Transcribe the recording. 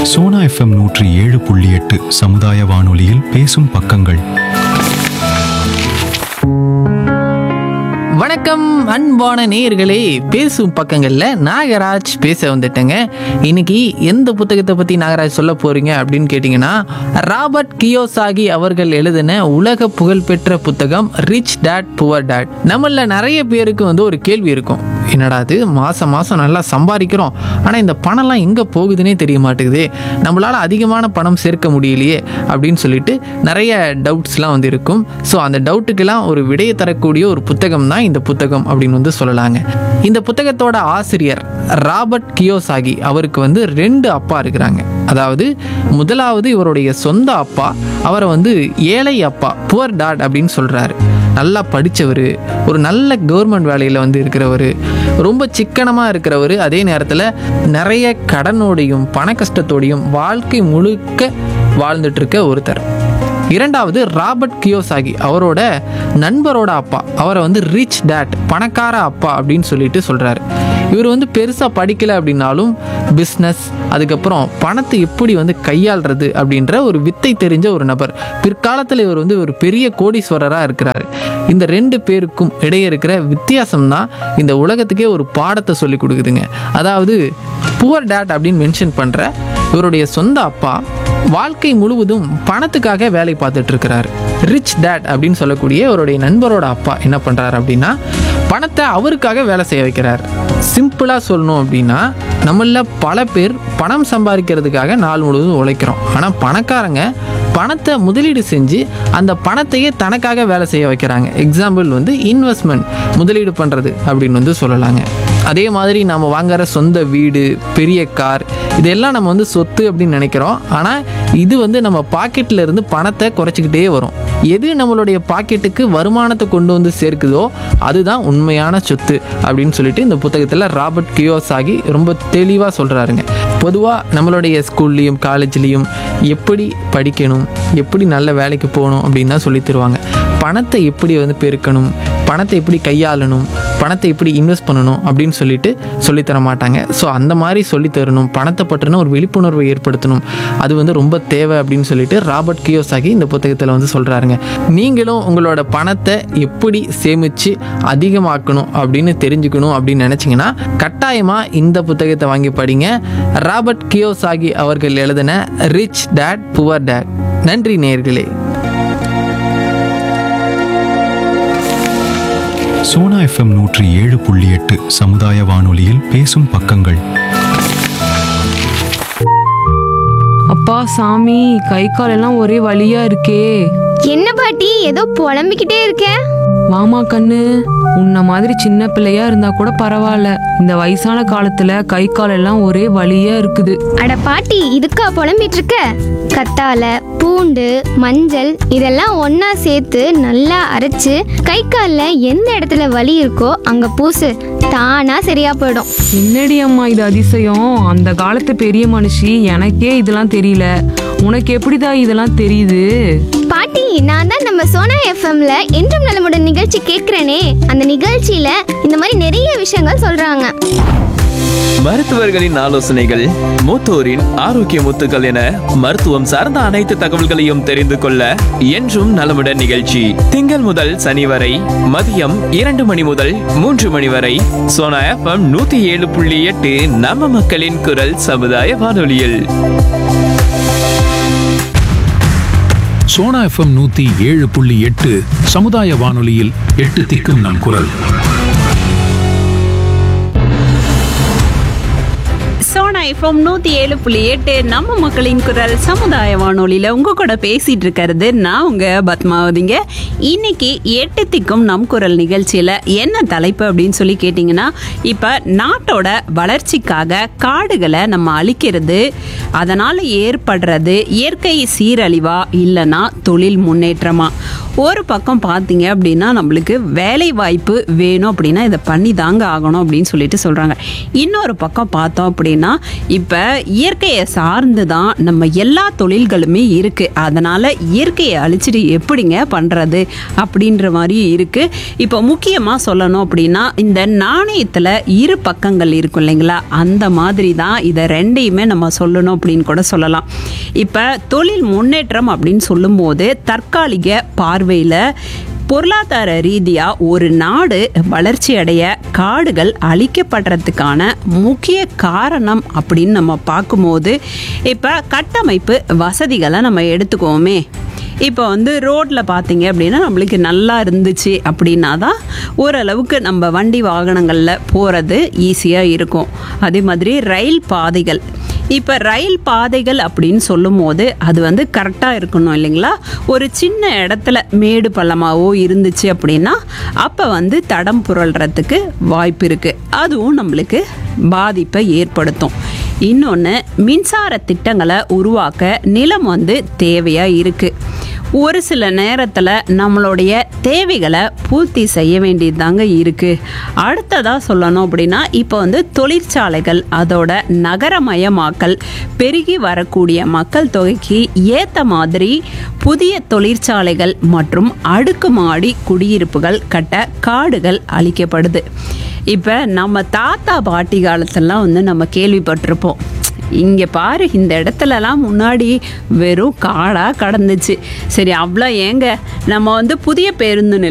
Sona FM நூற்றி ஏழு புள்ளி எட்டு சமுதாய வானொலியில் பேசும் பக்கங்கள் வணக்கம் அன்பான நேயர்களே பேசும் பக்கங்களில் நாகராஜ் பேச வந்துட்டேங்க இன்னைக்கு எந்த புத்தகத்தை பற்றி நாகராஜ் சொல்ல போறீங்க அப்படின்னு கேட்டிங்கன்னா ராபர்ட் கியோசாகி அவர்கள் எழுதின உலக புகழ்பெற்ற புத்தகம் ரிச் டேட் புவர் டேட் நம்மள நிறைய பேருக்கு வந்து ஒரு கேள்வி இருக்கும் என்னடா அது மாதம் மாதம் நல்லா சம்பாதிக்கிறோம் ஆனால் இந்த பணம்லாம் எங்கே போகுதுன்னே தெரிய மாட்டேங்குதே நம்மளால் அதிகமான பணம் சேர்க்க முடியலையே அப்படின்னு சொல்லிட்டு நிறைய டவுட்ஸ்லாம் வந்து இருக்கும் ஸோ அந்த டவுட்டுக்கெல்லாம் ஒரு விடையை தரக்கூடிய ஒரு புத்தகம் தான் இந்த புத்தகம் அப்படின்னு வந்து சொல்லலாங்க இந்த புத்தகத்தோட ஆசிரியர் ராபர்ட் கியோசாகி அவருக்கு வந்து ரெண்டு அப்பா இருக்கிறாங்க அதாவது முதலாவது இவருடைய சொந்த அப்பா அவரை வந்து ஏழை அப்பா புவர் டாட் அப்படின்னு சொல்கிறாரு நல்லா படித்தவர் ஒரு நல்ல கவர்மெண்ட் வேலையில் வந்து இருக்கிறவர் ரொம்ப சிக்கனமாக இருக்கிறவர் அதே நேரத்தில் நிறைய கடனோடையும் பண கஷ்டத்தோடையும் வாழ்க்கை முழுக்க வாழ்ந்துட்டு இருக்க ஒருத்தர் இரண்டாவது ராபர்ட் கியோசாகி அவரோட நண்பரோட அப்பா அவரை வந்து ரிச் டேட் பணக்கார அப்பா அப்படின்னு சொல்லிட்டு சொல்கிறாரு இவர் வந்து பெருசாக படிக்கலை அப்படின்னாலும் பிஸ்னஸ் அதுக்கப்புறம் பணத்தை எப்படி வந்து கையாளுறது அப்படின்ற ஒரு வித்தை தெரிஞ்ச ஒரு நபர் பிற்காலத்தில் இவர் வந்து ஒரு பெரிய கோடீஸ்வரராக இருக்கிறார் இந்த ரெண்டு பேருக்கும் இடையே இருக்கிற வித்தியாசம் தான் இந்த உலகத்துக்கே ஒரு பாடத்தை சொல்லி கொடுக்குதுங்க அதாவது புவர் டேட் அப்படின்னு மென்ஷன் பண்ணுற இவருடைய சொந்த அப்பா வாழ்க்கை முழுவதும் பணத்துக்காக வேலை பார்த்துட்டு இருக்கிறாரு ரிச் டேட் அப்படின்னு சொல்லக்கூடிய அவருடைய நண்பரோட அப்பா என்ன பண்ணுறாரு அப்படின்னா பணத்தை அவருக்காக வேலை செய்ய வைக்கிறார் சிம்பிளாக சொல்லணும் அப்படின்னா நம்மள பல பேர் பணம் சம்பாதிக்கிறதுக்காக நாள் முழுவதும் உழைக்கிறோம் ஆனால் பணக்காரங்க பணத்தை முதலீடு செஞ்சு அந்த பணத்தையே தனக்காக வேலை செய்ய வைக்கிறாங்க எக்ஸாம்பிள் வந்து இன்வெஸ்ட்மெண்ட் முதலீடு பண்ணுறது அப்படின்னு வந்து சொல்லலாங்க அதே மாதிரி நம்ம வாங்குற சொந்த வீடு பெரிய கார் இதெல்லாம் நம்ம வந்து சொத்து அப்படின்னு நினைக்கிறோம் ஆனால் இது வந்து நம்ம பாக்கெட்டில் இருந்து பணத்தை குறைச்சிக்கிட்டே வரும் எது நம்மளுடைய பாக்கெட்டுக்கு வருமானத்தை கொண்டு வந்து சேர்க்குதோ அதுதான் உண்மையான சொத்து அப்படின்னு சொல்லிட்டு இந்த புத்தகத்தில் ராபர்ட் கியோசாகி ரொம்ப தெளிவாக சொல்கிறாருங்க பொதுவாக நம்மளுடைய ஸ்கூல்லையும் காலேஜ்லேயும் எப்படி படிக்கணும் எப்படி நல்ல வேலைக்கு போகணும் அப்படின்னு தான் சொல்லி தருவாங்க பணத்தை எப்படி வந்து பெருக்கணும் பணத்தை எப்படி கையாளணும் பணத்தை எப்படி இன்வெஸ்ட் பண்ணணும் அப்படின்னு சொல்லிட்டு சொல்லித் தர மாட்டாங்க ஸோ அந்த மாதிரி சொல்லித் தரணும் பணத்தை பற்றின ஒரு விழிப்புணர்வை ஏற்படுத்தணும் அது வந்து ரொம்ப தேவை அப்படின்னு சொல்லிட்டு ராபர்ட் கியோசாகி இந்த புத்தகத்தில் வந்து சொல்கிறாருங்க நீங்களும் உங்களோட பணத்தை எப்படி சேமித்து அதிகமாக்கணும் அப்படின்னு தெரிஞ்சுக்கணும் அப்படின்னு நினச்சிங்கன்னா கட்டாயமாக இந்த புத்தகத்தை வாங்கி படிங்க ராபர்ட் கியோசாகி அவர்கள் எழுதின ரிச் டேட் புவர் டேட் நன்றி நேயர்களே சோனா எஃப்எம் நூற்றி ஏழு புள்ளி எட்டு சமுதாய வானொலியில் பேசும் பக்கங்கள் அப்பா சாமி கை கால் எல்லாம் ஒரே வலியா இருக்கே என்ன பாட்டி ஏதோ புலம்பிக்கிட்டே இருக்க வாமா கண்ணு உன்ன மாதிரி சின்ன பிள்ளையா இருந்தா கூட பரவாயில்ல இந்த வயசான காலத்துல கை கால் எல்லாம் ஒரே வலியா இருக்குது அட பாட்டி இதுக்கா புலம்பிட்டு இருக்க கத்தால பூண்டு மஞ்சள் இதெல்லாம் ஒண்ணா சேர்த்து நல்லா அரைச்சு கை கால்ல எந்த இடத்துல வலி இருக்கோ அங்க பூசு தானா சரியா போயிடும் என்னடி அம்மா இது அதிசயம் அந்த காலத்து பெரிய மனுஷி எனக்கே இதெல்லாம் தெரியல உனக்கு எப்படிதான் இதெல்லாம் தெரியுது பாட்டி நான் தான் நம்ம சோனா எஃப்எம்ல என்றும் நலமுடன் நிகழ்ச்சி கேட்கிறேனே அந்த நிகழ்ச்சியில இந்த மாதிரி நிறைய விஷயங்கள் சொல்றாங்க மருத்துவர்களின் ஆலோசனைகள் மூத்தோரின் ஆரோக்கிய முத்துக்கள் என மருத்துவம் சார்ந்த அனைத்து தகவல்களையும் தெரிந்து கொள்ள என்றும் நலமுடன் நிகழ்ச்சி திங்கள் முதல் சனி வரை மதியம் இரண்டு மணி முதல் மூன்று மணி வரை சோனா எஃப்எம் நூத்தி ஏழு புள்ளி எட்டு நம்ம மக்களின் குரல் சமுதாய வானொலியில் சோனா எஃப்எம் நூத்தி ஏழு புள்ளி எட்டு சமுதாய வானொலியில் எட்டு திக்கும் நம் குரல் சோனா எஃப்எம் நூத்தி ஏழு புள்ளி எட்டு நம்ம மக்களின் குரல் சமுதாய வானொலியில உங்க கூட பேசிட்டு இருக்கிறது நான் உங்க பத்மாவதிங்க இன்னைக்கு எட்டு திக்கும் நம் குரல் நிகழ்ச்சியில என்ன தலைப்பு அப்படின்னு சொல்லி கேட்டிங்கன்னா இப்ப நாட்டோட வளர்ச்சிக்காக காடுகளை நம்ம அழிக்கிறது அதனால ஏற்படுறது இயற்கை சீரழிவா இல்லைன்னா தொழில் முன்னேற்றமா ஒரு பக்கம் பார்த்தீங்க அப்படின்னா நம்மளுக்கு வேலை வாய்ப்பு வேணும் அப்படின்னா இதை பண்ணி தாங்க ஆகணும் அப்படின்னு சொல்லிட்டு சொல்றாங்க இன்னொரு பக்கம் பார்த்தோம் அப்படின்னா இப்போ இயற்கையை சார்ந்து தான் நம்ம எல்லா தொழில்களுமே இருக்குது அதனால் இயற்கையை அழிச்சிட்டு எப்படிங்க பண்ணுறது அப்படின்ற மாதிரி இருக்குது இப்போ முக்கியமாக சொல்லணும் அப்படின்னா இந்த நாணயத்தில் இரு பக்கங்கள் இருக்கும் இல்லைங்களா அந்த மாதிரி தான் இதை ரெண்டையுமே நம்ம சொல்லணும் அப்படின்னு கூட சொல்லலாம் இப்போ தொழில் முன்னேற்றம் அப்படின்னு சொல்லும்போது தற்காலிக பார்வையில் பொருளாதார ரீதியாக ஒரு நாடு வளர்ச்சி அடைய காடுகள் அழிக்கப்படுறதுக்கான முக்கிய காரணம் அப்படின்னு நம்ம பார்க்கும்போது இப்போ கட்டமைப்பு வசதிகளை நம்ம எடுத்துக்குவோமே இப்போ வந்து ரோட்டில் பார்த்தீங்க அப்படின்னா நம்மளுக்கு நல்லா இருந்துச்சு அப்படின்னா தான் ஓரளவுக்கு நம்ம வண்டி வாகனங்களில் போகிறது ஈஸியாக இருக்கும் அதே மாதிரி ரயில் பாதைகள் இப்போ ரயில் பாதைகள் அப்படின்னு சொல்லும்போது அது வந்து கரெக்டாக இருக்கணும் இல்லைங்களா ஒரு சின்ன இடத்துல மேடு பள்ளமாவோ இருந்துச்சு அப்படின்னா அப்போ வந்து தடம் புரள்றதுக்கு வாய்ப்பு இருக்குது அதுவும் நம்மளுக்கு பாதிப்பை ஏற்படுத்தும் இன்னொன்று மின்சார திட்டங்களை உருவாக்க நிலம் வந்து தேவையாக இருக்குது ஒரு சில நேரத்தில் நம்மளுடைய தேவைகளை பூர்த்தி செய்ய வேண்டியது இருக்குது அடுத்ததாக சொல்லணும் அப்படின்னா இப்போ வந்து தொழிற்சாலைகள் அதோட நகரமயமாக்கல் பெருகி வரக்கூடிய மக்கள் தொகைக்கு ஏற்ற மாதிரி புதிய தொழிற்சாலைகள் மற்றும் அடுக்குமாடி குடியிருப்புகள் கட்ட காடுகள் அளிக்கப்படுது இப்போ நம்ம தாத்தா பாட்டி காலத்திலலாம் வந்து நம்ம கேள்விப்பட்டிருப்போம் இங்கே பாரு இந்த இடத்துலலாம் முன்னாடி வெறும் காடாக கடந்துச்சு சரி அவ்வளோ ஏங்க நம்ம வந்து புதிய பேருந்து நிலையம்